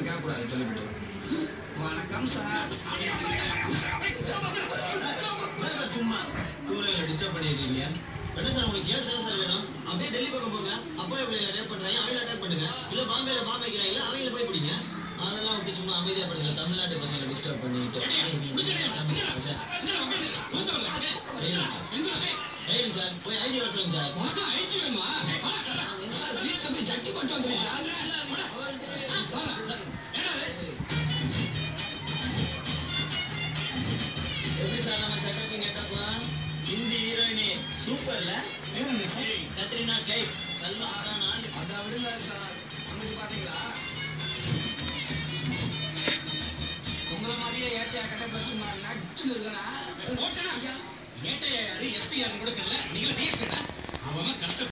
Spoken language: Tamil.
சொன்னது கேட்கக்கூடாது சொல்லிவிட்டு வணக்கம் சார் சும்மா சூழ்நிலை டிஸ்டர்ப் பண்ணிருக்கீங்க என்ன சார் உங்களுக்கு கேஸ் என்ன சார் வேணும் அப்படியே டெல்லி பக்கம் போங்க அப்பா பிள்ளைல ரேப் பண்றாங்க அவங்கள அட்டாக் பண்ணுங்க இல்ல பாம்பேல பாம்பு வைக்கிறாங்க அவங்கள போய் பிடிங்க அதெல்லாம் விட்டு சும்மா அமைதியா படுங்க தமிழ்நாட்டு பசங்களை டிஸ்டர்ப் பண்ணிட்டு ரைட் சார் போய் ஐடி வர சொல்லுங்க சார் வீட்டுல போய் ஜட்டி போட்டு வந்துடுறேன் சார் எப்படி சார் நம்ம செட்டப் கேட்டப்பா ஹிந்தி ஹீரோயினி சூப்பர்ல கத்ரினா கைஃப் சல்மான் கான் ஆலி அதை விடுங்க சார் அங்கிட்டு பாத்தீங்களா உங்களை மாதிரியே ஏட்டையா கட்ட பற்றி நச்சுன்னு இருக்கா ஏட்டையா யாரு எஸ்பி யாருன்னு கூட தெரியல நீங்களும் டிஎஸ்பி அவன் கஷ்டம்